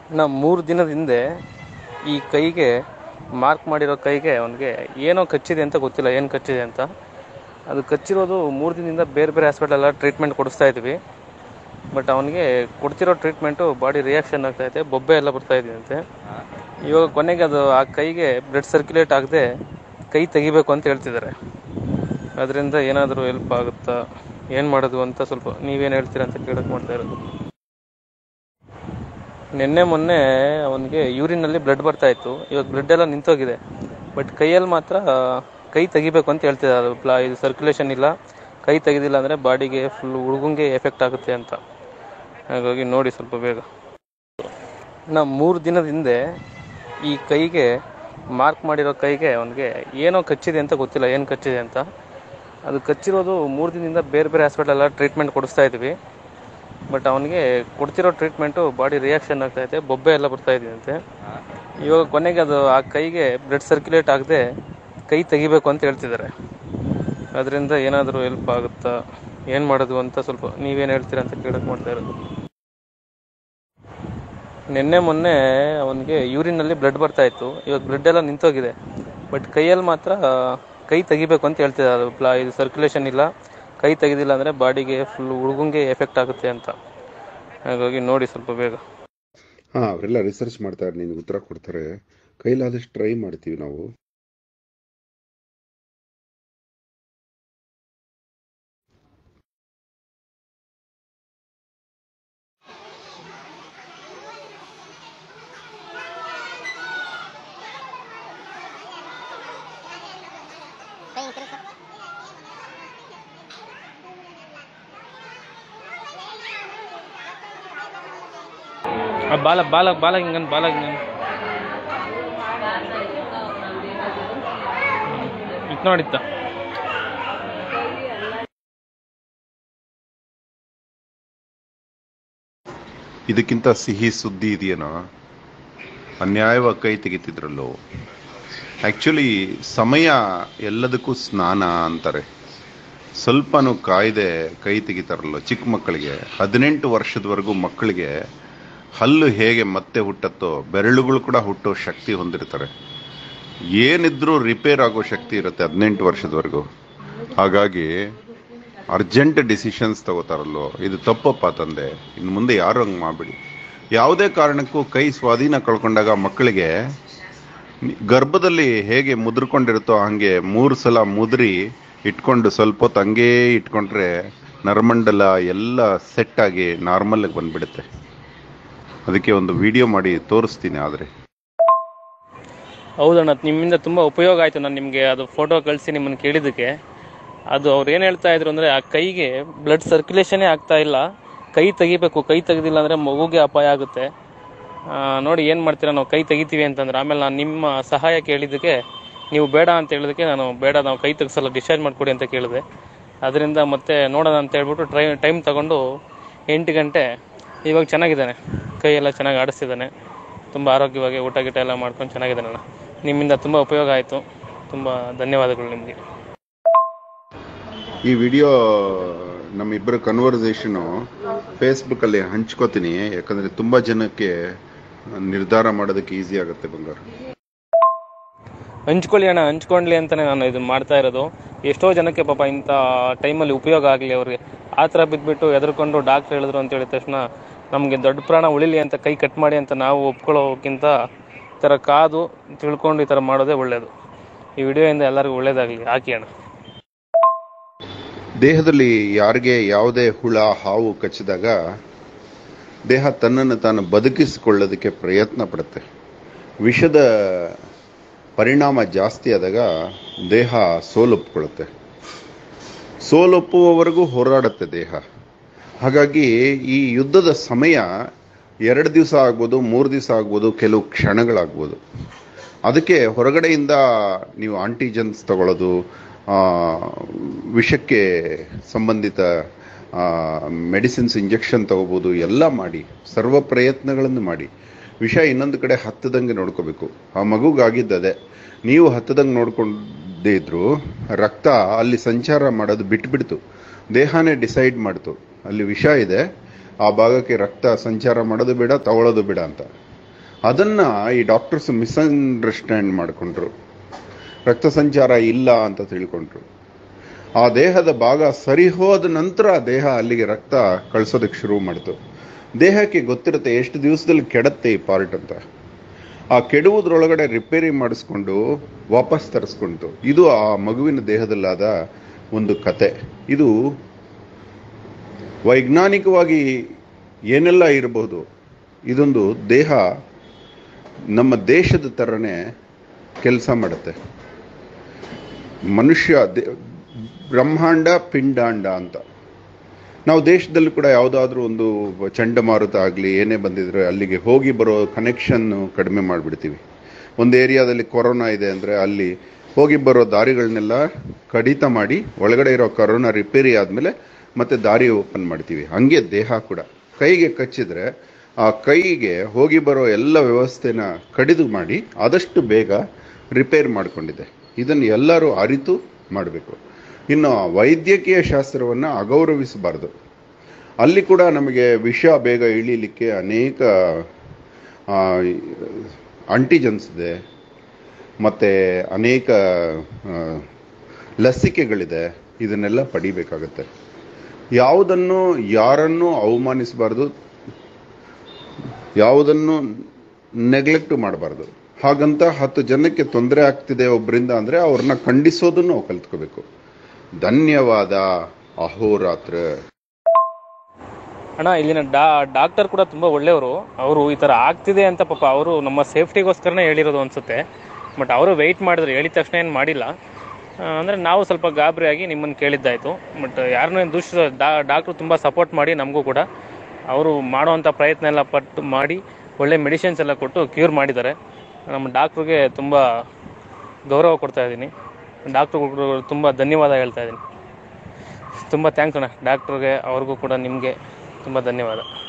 ನಾ ಮೂರು ದಿನದ ಹಿಂದೆ ಈ ಕೈಗೆ ಮಾರ್ಕ್ ಮಾಡಿರೋ ಕೈಗೆ ಅವನಿಗೆ ಏನೋ ಕಚ್ಚಿದೆ ಅಂತ ಗೊತ್ತಿಲ್ಲ ಏನು ಕಚ್ಚಿದೆ ಅಂತ ಅದು ಕಚ್ಚಿರೋದು ಮೂರು ದಿನದಿಂದ ಬೇರೆ ಬೇರೆ ಹಾಸ್ಪಿಟಲೆಲ್ಲ ಟ್ರೀಟ್ಮೆಂಟ್ ಕೊಡಿಸ್ತಾ ಇದ್ವಿ ಬಟ್ ಅವನಿಗೆ ಕೊಡ್ತಿರೋ ಟ್ರೀಟ್ಮೆಂಟು ಬಾಡಿ ರಿಯಾಕ್ಷನ್ ಆಗ್ತೈತೆ ಬೊಬ್ಬೆ ಎಲ್ಲ ಬರ್ತಾ ಇದೆಯಂತೆ ಇವಾಗ ಕೊನೆಗೆ ಅದು ಆ ಕೈಗೆ ಬ್ಲಡ್ ಸರ್ಕ್ಯುಲೇಟ್ ಆಗದೆ ಕೈ ತೆಗಿಬೇಕು ಅಂತ ಹೇಳ್ತಿದ್ದಾರೆ ಅದರಿಂದ ಏನಾದರೂ ಹೆಲ್ಪ್ ಆಗುತ್ತಾ ಏನು ಮಾಡೋದು ಅಂತ ಸ್ವಲ್ಪ ನೀವೇನು ಹೇಳ್ತೀರಾ ಅಂತ ಕೇಳಕ್ಕೆ ಮಾಡ್ತಾ ಇರೋದು ನಿನ್ನೆ ಮೊನ್ನೆ ಅವನಿಗೆ ಯೂರಿನಲ್ಲಿ ಬ್ಲಡ್ ಬರ್ತಾ ಇತ್ತು ಇವಾಗ ಬ್ಲಡ್ ಎಲ್ಲ ನಿಂತೋಗಿದೆ ಬಟ್ ಕೈಯಲ್ಲಿ ಮಾತ್ರ ಕೈ ತೆಗಿಬೇಕು ಅಂತ ಹೇಳ್ತಿದ್ದಾರೆ ಅದು ಪ್ಲಾ ಇದು ಸರ್ಕ್ಯುಲೇಷನ್ ಇಲ್ಲ ಕೈ ತೆಗೆದಿಲ್ಲ ಅಂದರೆ ಬಾಡಿಗೆ ಫುಲ್ ಹುಡುಗಂಗೆ ಎಫೆಕ್ಟ್ ಆಗುತ್ತೆ ಅಂತ ಹಾಗಾಗಿ ನೋಡಿ ಸ್ವಲ್ಪ ಬೇಗ ನಾ ಮೂರು ದಿನದ ಹಿಂದೆ ಈ ಕೈಗೆ ಮಾರ್ಕ್ ಮಾಡಿರೋ ಕೈಗೆ ಅವನಿಗೆ ಏನೋ ಕಚ್ಚಿದೆ ಅಂತ ಗೊತ್ತಿಲ್ಲ ಏನು ಕಚ್ಚಿದೆ ಅಂತ ಅದು ಕಚ್ಚಿರೋದು ಮೂರು ದಿನದಿಂದ ಬೇರೆ ಬೇರೆ ಹಾಸ್ಪಿಟಲೆಲ್ಲ ಟ್ರೀಟ್ಮೆಂಟ್ ಕೊಡಿಸ್ತಾ ಇದ್ವಿ ಬಟ್ ಅವನಿಗೆ ಕೊಡ್ತಿರೋ ಟ್ರೀಟ್ಮೆಂಟು ಬಾಡಿ ರಿಯಾಕ್ಷನ್ ಆಗ್ತೈತೆ ಬೊಬ್ಬೆ ಎಲ್ಲ ಬರ್ತಾ ಇದೆಯಂತೆ ಇವಾಗ ಕೊನೆಗೆ ಅದು ಆ ಕೈಗೆ ಬ್ಲಡ್ ಸರ್ಕ್ಯುಲೇಟ್ ಆಗದೆ ಕೈ ತೆಗಿಬೇಕು ಅಂತ ಹೇಳ್ತಿದ್ದಾರೆ ಅದರಿಂದ ಏನಾದರೂ ಹೆಲ್ಪ್ ಆಗುತ್ತಾ ಏನು ಮಾಡೋದು ಅಂತ ಸ್ವಲ್ಪ ನೀವೇನು ಹೇಳ್ತೀರಾ ಅಂತ ಕೇಳಕ್ಕೆ ಮಾಡ್ತಾ ಇರೋದು ನಿನ್ನೆ ಮೊನ್ನೆ ಅವನಿಗೆ ಯೂರಿನಲ್ಲಿ ಬ್ಲಡ್ ಬರ್ತಾ ಇತ್ತು ಇವಾಗ ಬ್ಲಡ್ ಎಲ್ಲ ನಿಂತೋಗಿದೆ ಬಟ್ ಕೈಯಲ್ಲಿ ಮಾತ್ರ ಕೈ ತೆಗಿಬೇಕು ಅಂತ ಹೇಳ್ತಿದ್ದಾರೆ ಅದು ಪ್ಲಾ ಇದು ಸರ್ಕ್ಯುಲೇಷನ್ ಇಲ್ಲ ಕೈ ತೆಗೆದಿಲ್ಲ ಅಂದರೆ ಬಾಡಿಗೆ ಫುಲ್ ಹುಡುಗಂಗೆ ಎಫೆಕ್ಟ್ ಆಗುತ್ತೆ ಅಂತ ಹಾಗಾಗಿ ನೋಡಿ ಸ್ವಲ್ಪ ಬೇಗ ಹಾಂ ಅವರೆಲ್ಲ ರಿಸರ್ಚ್ ಮಾಡ್ತಾರೆ ನಿನಗೆ ಉತ್ತರ ಕೊಡ್ತಾರೆ ಕೈಲಾದಷ್ಟು ಟ್ರೈ ಮಾಡ್ತೀವಿ ನಾವು ಆ ಬಾಲ ಬಾಲ ಬಾಲ ಹಿಂಗನ್ ಬಾಲ ಹಿಂಗನ್ ಇತ್ ನೋಡಿತ್ತ ಇದಕ್ಕಿಂತ ಸಿಹಿ ಸುದ್ದಿ ಇದೆಯೇನೋ ಅನ್ಯಾಯವಾಗಿ ಕೈ ತೆಗಿತಿದ್ರಲ್ಲೋ ಆ್ಯಕ್ಚುಲಿ ಸಮಯ ಎಲ್ಲದಕ್ಕೂ ಸ್ನಾನ ಅಂತಾರೆ ಸ್ವಲ್ಪನೂ ಕಾಯ್ದೆ ಕೈ ತೆಗಿತಾರಲ್ಲೋ ಚಿಕ್ಕ ಮಕ್ಕಳಿಗೆ ಹದಿನೆಂಟು ವರ್ಷದವರೆಗೂ ಮಕ್ಕಳಿಗೆ ಹಲ್ಲು ಹೇಗೆ ಮತ್ತೆ ಹುಟ್ಟತ್ತೋ ಬೆರಳುಗಳು ಕೂಡ ಹುಟ್ಟೋ ಶಕ್ತಿ ಹೊಂದಿರ್ತಾರೆ ಏನಿದ್ರೂ ರಿಪೇರ್ ಆಗೋ ಶಕ್ತಿ ಇರುತ್ತೆ ಹದಿನೆಂಟು ವರ್ಷದವರೆಗೂ ಹಾಗಾಗಿ ಅರ್ಜೆಂಟ್ ಡಿಸಿಷನ್ಸ್ ತಗೋತಾರಲ್ಲೋ ಇದು ತಪ್ಪಪ್ಪ ತಂದೆ ಇನ್ನು ಮುಂದೆ ಯಾರು ಹಂಗೆ ಮಾಡಬೇಡಿ ಯಾವುದೇ ಕಾರಣಕ್ಕೂ ಕೈ ಸ್ವಾಧೀನ ಕಳ್ಕೊಂಡಾಗ ಮಕ್ಕಳಿಗೆ ನಿ- ಗರ್ಭದಲ್ಲಿ ಹೇಗೆ ಮುದ್ರಕೊಂಡಿರುತ್ತೋ ಹಾಗೆ ಮೂರು ಸಲ ಮುದ್ರಿ ಇಟ್ಕೊಂಡು ಸ್ವಲ್ಪ ಹೊತ್ತು ಹಂಗೇ ಇಟ್ಕೊಂಡ್ರೆ ನರಮಂಡಲ ಎಲ್ಲ ಸೆಟ್ ಆಗಿ ನಾರ್ಮಲ್ಗೆ ಬಂದ್ಬಿಡುತ್ತೆ ಅದಕ್ಕೆ ಒಂದು ವಿಡಿಯೋ ಮಾಡಿ ತೋರಿಸ್ತೀನಿ ಆದರೆ ಹೌದಣ್ಣ ನಿಮ್ಮಿಂದ ತುಂಬ ಉಪಯೋಗ ಆಯಿತು ನಾನು ನಿಮಗೆ ಅದು ಫೋಟೋ ಕಳಿಸಿ ನಿಮ್ಮನ್ನು ಕೇಳಿದ್ದಕ್ಕೆ ಅದು ಅವ್ರು ಏನು ಹೇಳ್ತಾ ಇದ್ರು ಅಂದರೆ ಆ ಕೈಗೆ ಬ್ಲಡ್ ಸರ್ಕ್ಯುಲೇಷನೇ ಆಗ್ತಾ ಇಲ್ಲ ಕೈ ತೆಗಿಬೇಕು ಕೈ ತೆಗೆದಿಲ್ಲ ಅಂದರೆ ಮಗುಗೆ ಅಪಾಯ ಆಗುತ್ತೆ ಆ, ನೋಡಿ ಏನು ಮಾಡ್ತೀರಾ ನಾವು ಕೈ ತೆಗಿತೀವಿ ಅಂತಂದ್ರೆ ಆಮೇಲೆ ನಾನು ನಿಮ್ಮ ಸಹಾಯ ಕೇಳಿದ್ದಕ್ಕೆ ನೀವು ಬೇಡ ಅಂತ ಹೇಳಿದಕ್ಕೆ ನಾನು ಬೇಡ ನಾವು ಕೈ ತೆಗ್ಸಲ್ಲ ಡಿಸ್ಚಾರ್ಜ್ ಮಾಡಿಕೊಡಿ ಅಂತ ಕೇಳಿದೆ ಅದರಿಂದ ಮತ್ತೆ ನೋಡೋಣ ಅಂತ ಹೇಳ್ಬಿಟ್ಟು ಟ್ರೈ ಟೈಮ್ ತಗೊಂಡು ಎಂಟು ಗಂಟೆ ಇವಾಗ ಚೆನ್ನಾಗಿದ್ದಾನೆ ಕೈ ಎಲ್ಲ ಚೆನ್ನಾಗಿ ಆಡಿಸ್ತಿದ್ದಾನೆ ತುಂಬ ಆರೋಗ್ಯವಾಗಿ ಊಟ ಗೀಟ ಎಲ್ಲ ಮಾಡ್ಕೊಂಡು ಚೆನ್ನಾಗಿದ್ದಾನೆ ಅಣ್ಣ ನಿಮ್ಮಿಂದ ತುಂಬ ಉಪಯೋಗ ಆಯಿತು ತುಂಬ ಧನ್ಯವಾದಗಳು ನಿಮಗೆ ಈ ವಿಡಿಯೋ ನಮ್ಮಿಬ್ಬರ ಕನ್ವರ್ಸೇಷನು ಫೇಸ್ಬುಕ್ಕಲ್ಲಿ ಹಂಚ್ಕೋತೀನಿ ಯಾಕಂದರೆ ತುಂಬ ಜನಕ್ಕೆ ನಿರ್ಧಾರ ಮಾಡೋದಕ್ಕೆ ಈಸಿ ಆಗುತ್ತೆ ಬಂಗಾರ ಹಂಚ್ಕೊಳ್ಳಿ ಅಣ್ಣ ಹಂಚ್ಕೊಳ್ಳಿ ಅಂತಲೇ ನಾನು ಇದು ಮಾಡ್ತಾ ಇರೋದು ಎಷ್ಟೋ ಜನಕ್ಕೆ ಪಾಪ ಇಂಥ ಟೈಮಲ್ಲಿ ಉಪಯೋಗ ಆಗಲಿ ಅವ್ರಿಗೆ ಆ ಥರ ಬಿದ್ದುಬಿಟ್ಟು ಎದ್ರುಕೊಂಡು ಡಾಕ್ಟ್ರ್ ಹೇಳಿದ್ರು ಅಂತ ಹೇಳಿದ ತಕ್ಷಣ ನಮಗೆ ದೊಡ್ಡ ಪ್ರಾಣ ಉಳಿಲಿ ಅಂತ ಕೈ ಕಟ್ ಮಾಡಿ ಅಂತ ನಾವು ಒಪ್ಕೊಳ್ಳೋಕ್ಕಿಂತ ಈ ಥರ ಕಾದು ತಿಳ್ಕೊಂಡು ಈ ಥರ ಮಾಡೋದೇ ಒಳ್ಳೆಯದು ಈ ವಿಡಿಯೋಯಿಂದ ಎಲ್ಲರಿಗೂ ಒಳ್ಳೇದಾಗಲಿ ಹಾಕಿ ಅಣ್ಣ ದೇಹದಲ್ಲಿ ಯಾರಿಗೆ ಯಾವುದೇ ಹುಳ ಹಾವು ಕಚ್ಚಿದಾಗ ದೇಹ ತನ್ನನ್ನು ತಾನು ಬದುಕಿಸಿಕೊಳ್ಳೋದಕ್ಕೆ ಪ್ರಯತ್ನ ಪಡುತ್ತೆ ವಿಷದ ಪರಿಣಾಮ ಜಾಸ್ತಿ ಆದಾಗ ದೇಹ ಸೋಲೊಪ್ಕೊಳ್ಳುತ್ತೆ ಸೋಲೊಪ್ಪುವವರೆಗೂ ಹೋರಾಡುತ್ತೆ ದೇಹ ಹಾಗಾಗಿ ಈ ಯುದ್ಧದ ಸಮಯ ಎರಡು ದಿವಸ ಆಗ್ಬೋದು ಮೂರು ದಿವಸ ಆಗ್ಬೋದು ಕೆಲವು ಕ್ಷಣಗಳಾಗ್ಬೋದು ಅದಕ್ಕೆ ಹೊರಗಡೆಯಿಂದ ನೀವು ಆಂಟಿಜನ್ಸ್ ತಗೊಳ್ಳೋದು ಆ, ವಿಷಕ್ಕೆ ಸಂಬಂಧಿತ ಮೆಡಿಸಿನ್ಸ್ ಇಂಜೆಕ್ಷನ್ ತಗೋಬೋದು ಎಲ್ಲ ಮಾಡಿ ಸರ್ವ ಪ್ರಯತ್ನಗಳನ್ನು ಮಾಡಿ ವಿಷ ಇನ್ನೊಂದು ಕಡೆ ಹತ್ತದಂಗೆ ನೋಡ್ಕೋಬೇಕು ಆ ಮಗುಗಾಗಿದ್ದದೆ ನೀವು ಹತ್ತದಂಗೆ ನೋಡ್ಕೊಂಡೇ ಇದ್ರು ರಕ್ತ ಅಲ್ಲಿ ಸಂಚಾರ ಮಾಡೋದು ಬಿಟ್ಬಿಡ್ತು ದೇಹನೇ ಡಿಸೈಡ್ ಮಾಡ್ತು ಅಲ್ಲಿ ವಿಷ ಇದೆ ಆ ಭಾಗಕ್ಕೆ ರಕ್ತ ಸಂಚಾರ ಮಾಡೋದು ಬೇಡ ತಗೊಳ್ಳೋದು ಬೇಡ ಅಂತ ಅದನ್ನು ಈ ಡಾಕ್ಟರ್ಸ್ ಮಿಸ್ಅಂಡರ್ಸ್ಟ್ಯಾಂಡ್ ಮಾಡಿಕೊಂಡ್ರು ರಕ್ತ ಸಂಚಾರ ಇಲ್ಲ ಅಂತ ತಿಳ್ಕೊಂಡ್ರು ಆ ದೇಹದ ಭಾಗ ಸರಿ ಹೋದ ನಂತರ ದೇಹ ಅಲ್ಲಿಗೆ ರಕ್ತ ಕಳಿಸೋದಕ್ಕೆ ಶುರು ಮಾಡಿತು ದೇಹಕ್ಕೆ ಗೊತ್ತಿರುತ್ತೆ ಎಷ್ಟು ದಿವಸದಲ್ಲಿ ಕೆಡತ್ತೆ ಈ ಪಾರ್ಟ್ ಅಂತ ಆ ಕೆಡುವುದ್ರೊಳಗಡೆ ರಿಪೇರಿ ಮಾಡಿಸ್ಕೊಂಡು ವಾಪಸ್ ತರಿಸ್ಕೊಂತು ಇದು ಆ ಮಗುವಿನ ದೇಹದಲ್ಲಾದ ಒಂದು ಕತೆ ಇದು ವೈಜ್ಞಾನಿಕವಾಗಿ ಏನೆಲ್ಲ ಇರಬಹುದು ಇದೊಂದು ದೇಹ ನಮ್ಮ ದೇಶದ ಥರನೇ ಕೆಲಸ ಮಾಡುತ್ತೆ ಮನುಷ್ಯ ದೇ- ಬ್ರಹ್ಮಾಂಡ ಪಿಂಡಾಂಡ ಅಂತ ನಾವು ದೇಶದಲ್ಲಿ ಕೂಡ ಯಾವುದಾದ್ರೂ ಒಂದು ಚಂಡಮಾರುತ ಆಗಲಿ ಏನೇ ಬಂದಿದ್ರೆ ಅಲ್ಲಿಗೆ ಹೋಗಿ ಬರೋ ಕನೆಕ್ಷನ್ ಕಡಿಮೆ ಮಾಡಿಬಿಡ್ತೀವಿ ಒಂದು ಏರಿಯಾದಲ್ಲಿ ಕೊರೋನಾ ಇದೆ ಅಂದರೆ ಅಲ್ಲಿ ಹೋಗಿ ಬರೋ ದಾರಿಗಳನ್ನೆಲ್ಲ ಕಡಿತ ಮಾಡಿ ಒಳಗಡೆ ಇರೋ ಕೊರೋನಾ ರಿಪೇರಿ ಆದಮೇಲೆ ಮತ್ತೆ ದಾರಿ ಓಪನ್ ಮಾಡ್ತೀವಿ ಹಂಗೆ ದೇಹ ಕೂಡ ಕೈಗೆ ಕಚ್ಚಿದ್ರೆ ಆ ಕೈಗೆ ಹೋಗಿ ಬರೋ ಎಲ್ಲ ವ್ಯವಸ್ಥೆನ ಕಡಿದು ಮಾಡಿ ಆದಷ್ಟು ಬೇಗ ರಿಪೇರ್ ಮಾಡಿಕೊಂಡಿದೆ ಇದನ್ನು ಎಲ್ಲರೂ ಅರಿತು ಮಾಡಬೇಕು ಇನ್ನು ವೈದ್ಯಕೀಯ ಶಾಸ್ತ್ರವನ್ನು ಅಗೌರವಿಸಬಾರ್ದು ಅಲ್ಲಿ ಕೂಡ ನಮಗೆ ವಿಷ ಬೇಗ ಇಳೀಲಿಕ್ಕೆ ಅನೇಕ ಅಂಟಿಜನ್ಸ್ ಇದೆ ಮತ್ತು ಅನೇಕ ಆ, ಲಸಿಕೆಗಳಿದೆ ಇದನ್ನೆಲ್ಲ ಪಡಿಬೇಕಾಗತ್ತೆ ಯಾವುದನ್ನು ಯಾರನ್ನೂ ಅವಮಾನಿಸಬಾರ್ದು ಯಾವುದನ್ನು ನೆಗ್ಲೆಕ್ಟ್ ಮಾಡಬಾರ್ದು ಹಾಗಂತ ಹತ್ತು ಜನಕ್ಕೆ ತೊಂದರೆ ಆಗ್ತಿದೆ ಒಬ್ಬರಿಂದ ಅಂದರೆ ಅವ್ರನ್ನ ಖಂಡಿಸೋದನ್ನು ನಾವು ಕಲ್ತ್ಕೋಬೇಕು ಧನ್ಯವಾದ ಅಹೋರಾತ್ರ ಅಣ್ಣ ಇಲ್ಲಿನ ಡಾ ಡಾಕ್ಟರ್ ಕೂಡ ತುಂಬ ಒಳ್ಳೆಯವರು ಅವರು ಈ ಥರ ಆಗ್ತಿದೆ ಅಂತ ಪಾಪ ಅವರು ನಮ್ಮ ಸೇಫ್ಟಿಗೋಸ್ಕರನೇ ಹೇಳಿರೋದು ಅನಿಸುತ್ತೆ ಬಟ್ ಅವರು ವೆಯ್ಟ್ ಮಾಡಿದ್ರು ಹೇಳಿದ ತಕ್ಷಣ ಏನು ಮಾಡಿಲ್ಲ ಅಂದರೆ ನಾವು ಸ್ವಲ್ಪ ಗಾಬರಿಯಾಗಿ ನಿಮ್ಮನ್ನು ಕೇಳಿದ್ದಾಯಿತು ಬಟ್ ಯಾರನ್ನೂ ಏನು ದೂಷಿಸೋ ಡಾ ಡಾಕ್ಟ್ರು ತುಂಬ ಸಪೋರ್ಟ್ ಮಾಡಿ ನಮಗೂ ಕೂಡ ಅವರು ಮಾಡುವಂಥ ಪ್ರಯತ್ನ ಎಲ್ಲ ಪಟ್ಟು ಮಾಡಿ ಒಳ್ಳೆ ಮೆಡಿಸಿನ್ಸ್ ಎಲ್ಲ ಕೊಟ್ಟು ಕ್ಯೂರ್ ಮಾಡಿದ್ದಾರೆ ನಮ್ಮ ಡಾಕ್ಟ್ರಿಗೆ ತುಂಬ ಗೌರವ ಕೊಡ್ತಾ ಇದ್ದೀನಿ ಡಾಕ್ಟ್ರುಗಳು ತುಂಬ ಧನ್ಯವಾದ ಹೇಳ್ತಾ ಇದ್ದೀನಿ ತುಂಬ ಥ್ಯಾಂಕ್ಸ್ ಅಣ್ಣ ಡಾಕ್ಟ್ರಿಗೆ ಅವ್ರಿಗೂ ಕೂಡ ನಿಮಗೆ ತುಂಬ ಧನ್ಯವಾದ